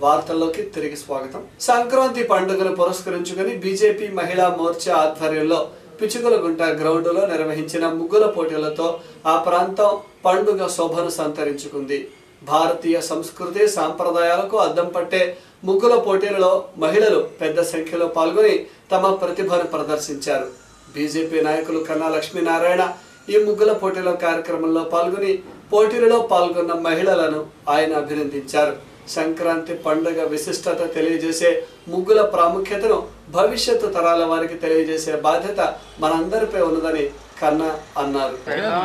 వార్తల్లోకి తిరిగి స్వాగతం సంక్రాంతి పండుగను పురస్కరించుకుని బీజేపీ మహిళా మోర్చా ఆధ్వర్యంలో పిచుకులగుంట గ్రౌండ్ లో నిర్వహించిన ముగ్గుల పోటీలతో ఆ ప్రాంతం పండుగ శోభను సంతరించుకుంది భారతీయ సంస్కృతి సాంప్రదాయాలకు అద్దం పట్టే ముగ్గుల పోటీలలో మహిళలు పెద్ద సంఖ్యలో పాల్గొని తమ ప్రతిభను ప్రదర్శించారు బీజేపీ నాయకులు కన్నా లక్ష్మీనారాయణ ఈ ముగ్గుల పోటీల కార్యక్రమంలో పాల్గొని పోటీలలో పాల్గొన్న మహిళలను ఆయన అభినందించారు సంక్రాంతి పండుగ విశిష్టత తెలియజేసే ముగ్గుల ప్రాముఖ్యతను భవిష్యత్తు తరాల వారికి తెలియజేసే బాధ్యత మనందరిపై ఉన్నదని కన్నా అన్నారు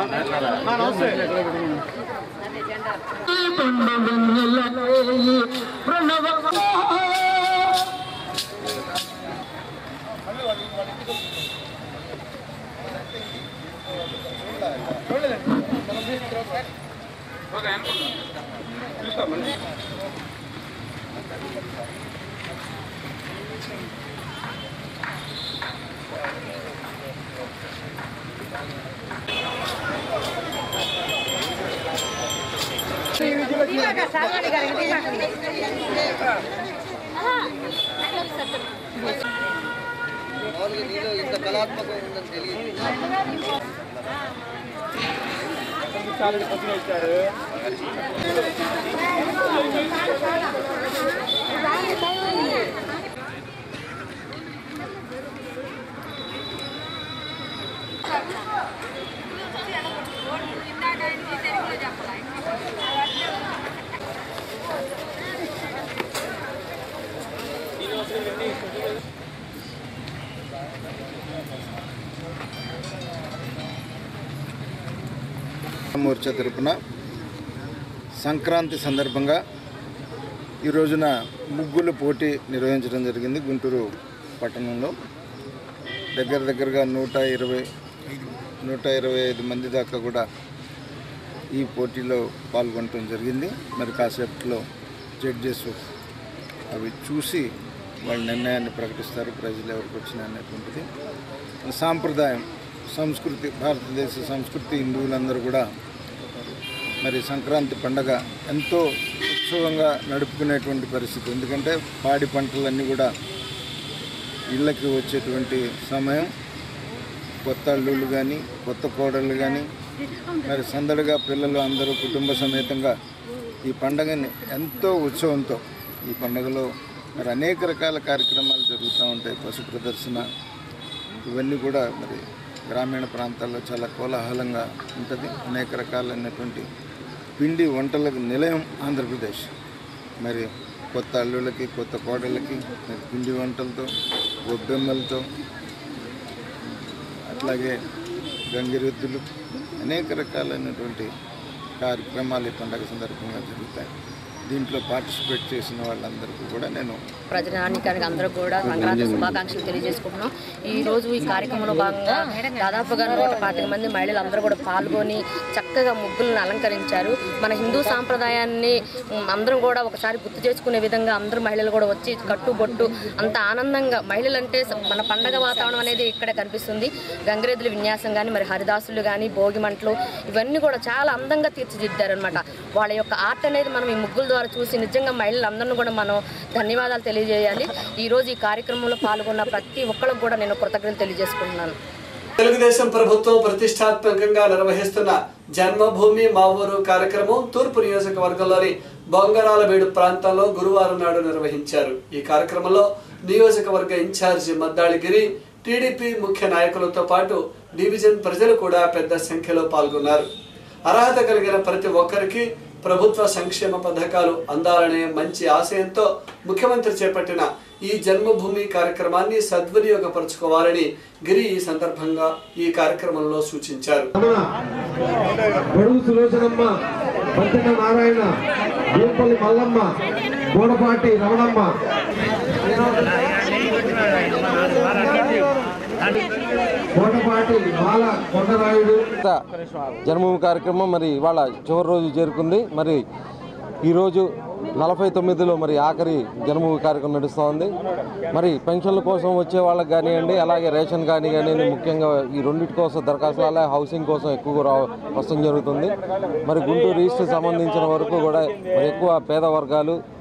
మోర్చా తరపున సంక్రాంతి సందర్భంగా ఈ రోజున ముగ్గుల పోటీ నిర్వహించడం జరిగింది గుంటూరు పట్టణంలో దగ్గర దగ్గరగా నూట ఇరవై నూట ఇరవై ఐదు మంది దాకా కూడా ఈ పోటీలో పాల్గొనడం జరిగింది మరి కాసేపట్లో జడ్జెస్ అవి చూసి వాళ్ళ నిర్ణయాన్ని ప్రకటిస్తారు ప్రజలు ఎవరికి వచ్చినా అనేటువంటిది సాంప్రదాయం సంస్కృతి భారతదేశ సంస్కృతి హిందువులందరూ కూడా మరి సంక్రాంతి పండగ ఎంతో ఉత్సవంగా నడుపుకునేటువంటి పరిస్థితి ఎందుకంటే పాడి పంటలన్నీ కూడా ఇళ్ళకి వచ్చేటువంటి సమయం కొత్త అల్లుళ్ళు కానీ కొత్త కోడళ్ళు కానీ మరి సందడిగా పిల్లలు అందరూ కుటుంబ సమేతంగా ఈ పండగని ఎంతో ఉత్సవంతో ఈ పండుగలో మరి అనేక రకాల కార్యక్రమాలు జరుగుతూ ఉంటాయి పశు ప్రదర్శన ఇవన్నీ కూడా మరి గ్రామీణ ప్రాంతాల్లో చాలా కోలాహలంగా ఉంటుంది అనేక రకాలైనటువంటి పిండి వంటలకు నిలయం ఆంధ్రప్రదేశ్ మరి కొత్త అల్లుళ్ళకి కొత్త కోడళ్ళకి మరి పిండి వంటలతో గొబ్బెమ్మలతో అట్లాగే గంగిరెద్దులు అనేక రకాలైనటువంటి కార్యక్రమాలు ఈ పండగ సందర్భంగా జరుగుతాయి దీంట్లో పార్టిసిపేట్ చేసిన వాళ్ళందరికీ కూడా నేను ప్రజానికానికి అందరూ కూడా సంక్రాంతి శుభాకాంక్షలు తెలియజేసుకుంటున్నాం ఈ రోజు ఈ కార్యక్రమంలో భాగంగా దాదాపుగా నూట పాతిక మంది మహిళలు అందరూ కూడా పాల్గొని చక్కగా ముగ్గులను అలంకరించారు మన హిందూ సాంప్రదాయాన్ని ఉమ్, అందరం కూడా ఒకసారి గుర్తు చేసుకునే విధంగా అందరూ మహిళలు కూడా వచ్చి కట్టుబొట్టు అంత ఆనందంగా మహిళలు అంటే స- మన పండగ వాతావరణం అనేది ఇక్కడే కనిపిస్తుంది గంగిరెద్దుల విన్యాసం కానీ మరి హరిదాసులు కానీ భోగి మంటలు ఇవన్నీ కూడా చాలా అందంగా తీర్చిదిద్దారు అనమాట వాళ్ళ యొక్క ఆర్ట్ అనేది మనం ఈ ముగ్గుల ద్వారా చూసి నిజంగా మహిళలందరినీ కూడా మనం ధన్యవాదాలు తెలియజేయాలి ఈ రోజు ఈ కార్యక్రమంలో పాల్గొన్న ప్రతి ఒక్కరికి కూడా నేను కృతజ్ఞతలు తెలియజేసుకుంటున్నాను తెలుగుదేశం ప్రభుత్వం ప్రతిష్టాత్మకంగా నిర్వహిస్తున్న జన్మభూమి మా ఊరు కార్యక్రమం తూర్పు నియోజకవర్గంలోని బొంగరాలబేడు ప్రాంతంలో గురువారం నాడు నిర్వహించారు ఈ కార్యక్రమంలో నియోజకవర్గ ఇన్ఛార్జి మద్దాళిగిరి టీడీపీ ముఖ్య నాయకులతో పాటు డివిజన్ ప్రజలు కూడా పెద్ద సంఖ్యలో పాల్గొన్నారు అర్హత కలిగిన ప్రతి ఒక్కరికి ప్రభుత్వ సంక్షేమ పథకాలు అందాలనే మంచి ఆశయంతో ముఖ్యమంత్రి చేపట్టిన ఈ జన్మభూమి కార్యక్రమాన్ని సద్వినియోగపరచుకోవాలని గిరి ఈ సందర్భంగా ఈ కార్యక్రమంలో సూచించారు గడువు సులోచనమ్మ పంచన నారాయణ దీపల్లి మల్లమ్మ బోడపాటి రమణమ్మ బోడపాటి బాల కొండరాయుడు జన్మభూమి కార్యక్రమం మరి ఇవాళ చివరి రోజు చేరుకుంది మరి ఈరోజు నలభై తొమ్మిదిలో మరి ఆఖరి జన్మభూమి కార్యక్రమం నడుస్తూ ఉంది మరి పెన్షన్ల కోసం వచ్చే వాళ్ళకి కానివ్వండి అలాగే రేషన్ కానీ కానీ ముఖ్యంగా ఈ రెండింటి కోసం దరఖాస్తులు అలాగే హౌసింగ్ కోసం ఎక్కువగా రా వస్తడం జరుగుతుంది మరి గుంటూరు ఈస్ట్ సంబంధించిన వరకు కూడా మరి ఎక్కువ పేద వర్గాలు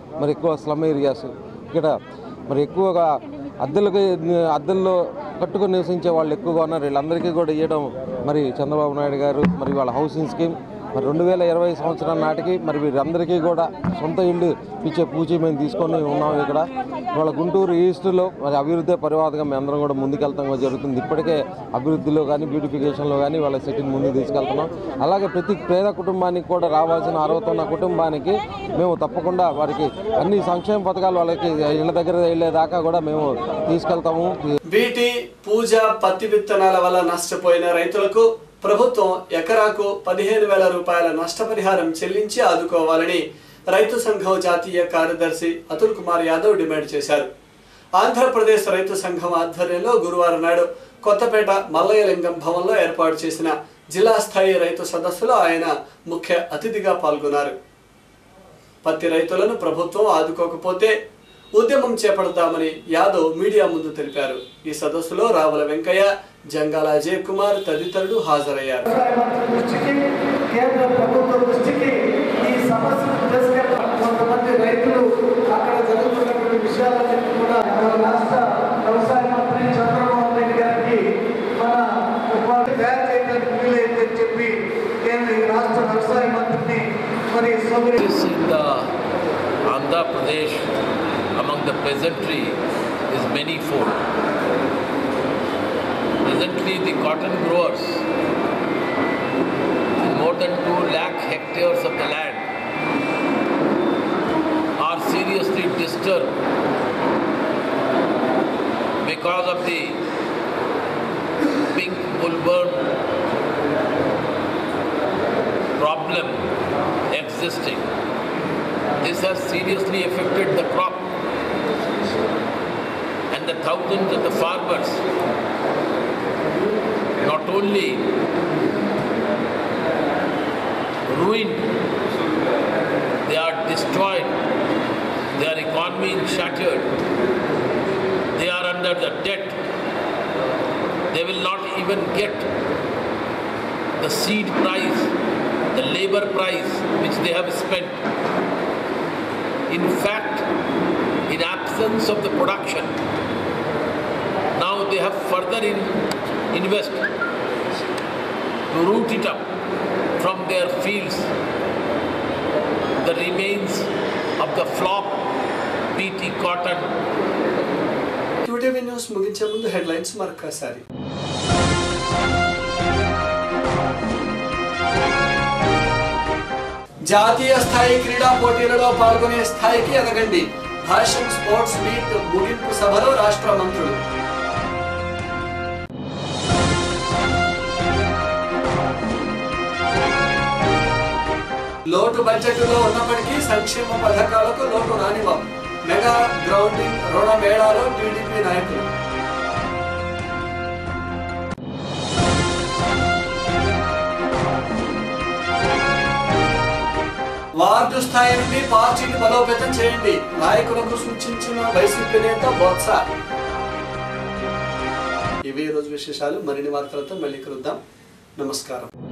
మరి ఎక్కువ స్లమ్ ఏరియాస్ ఇక్కడ మరి ఎక్కువగా అద్దెలకి అద్దెల్లో కట్టుకొని నివసించే వాళ్ళు ఎక్కువగా ఉన్నారు వీళ్ళందరికీ కూడా ఇవ్వడం మరి చంద్రబాబు నాయుడు గారు మరి వాళ్ళ హౌసింగ్ స్కీమ్ మరి రెండు వేల ఇరవై సంవత్సరం నాటికి మరి వీరందరికీ కూడా సొంత ఇల్లు ఇచ్చే పూచి మేము తీసుకొని ఉన్నాం ఇక్కడ ఇవాళ గుంటూరు ఈస్ట్లో మరి అభివృద్ధి పరివాదంగా మేము అందరం కూడా ముందుకెళ్తాం కూడా జరుగుతుంది ఇప్పటికే అభివృద్ధిలో కానీ బ్యూటిఫికేషన్లో కానీ వాళ్ళ సిటీని ముందుకు తీసుకెళ్తున్నాం అలాగే ప్రతి పేద కుటుంబానికి కూడా రావాల్సిన అర్హత ఉన్న కుటుంబానికి మేము తప్పకుండా వారికి అన్ని సంక్షేమ పథకాలు వాళ్ళకి ఇళ్ళ దగ్గర వెళ్ళేదాకా కూడా మేము తీసుకెళ్తాము బీటీ పూజ పత్తి విత్తనాల వల్ల నష్టపోయిన రైతులకు ప్రభుత్వం ఎకరాకు పదిహేను వేల రూపాయల నష్టపరిహారం చెల్లించి ఆదుకోవాలని రైతు సంఘం జాతీయ కార్యదర్శి అతుల్ కుమార్ యాదవ్ డిమాండ్ చేశారు ఆంధ్రప్రదేశ్ రైతు సంఘం ఆధ్వర్యంలో గురువారం నాడు కొత్తపేట మల్లయ్యలింగం భవన్లో ఏర్పాటు చేసిన జిల్లా స్థాయి రైతు సదస్సులో ఆయన ముఖ్య అతిథిగా పాల్గొన్నారు పత్తి రైతులను ప్రభుత్వం ఆదుకోకపోతే ఉద్యమం చేపడతామని యాదవ్ మీడియా ముందు తెలిపారు ఈ సదస్సులో రావుల వెంకయ్య జంగాల అజయ్ కుమార్ తదితరులు హాజరయ్యారు దృష్టికి కేంద్ర ప్రభుత్వ దృష్టికి ఈ సమస్యను తీసుకెళ్ళాలి కొంతమంది రైతులు అక్కడ జరుగుతున్నటువంటి విషయాలన్నింటినీ కూడా మన రాష్ట్ర వ్యవసాయ మంత్రి చంద్రబాబు నాయుడు గారికి మన ఉపాధి తయారు చేయడానికి వీలైందని చెప్పి కేంద్ర ఈ రాష్ట్ర వ్యవసాయ మంత్రిని మరి సౌకర్యం This in the Andhra Pradesh among the peasantry is many-fold. Presently, the cotton growers in more than 2 lakh hectares of the land are seriously disturbed because of the pink bollworm problem existing. This has seriously affected the crop and the thousands of the farmers not only ruined, they are destroyed, their economy is shattered, they are under the debt, they will not even get the seed price, the labor price which they have spent. In fact, in absence of the production, now they have further in, invest to root it up from their fields the remains of the flop BT cotton QTV news ముగించే ముందు headlines మరొకసారి జాతీయ స్థాయి క్రీడా పోటీలలో పాల్గొనే స్థాయికి ఎదగండి భాషన్ స్పోర్ట్స్ మీట్ ముగింపు సభలో రాష్ట్ర మంత్రులు లోటు బడ్జెట్లో ఉన్నప్పటికీ సంక్షేమ పథకాలకు లోటు రానివ్వం మెగా గ్రౌండింగ్ రుణ మేళాలో టీడీపీ నాయకులు వార్డు స్థాయి నుండి పార్టీని బలోపేతం చేయండి నాయకులకు సూచించిన వైసీపీ నేత బొత్స ఇవి ఈ రోజు విశేషాలు మరిన్ని వార్తలతో మళ్ళీ కలుద్దాం నమస్కారం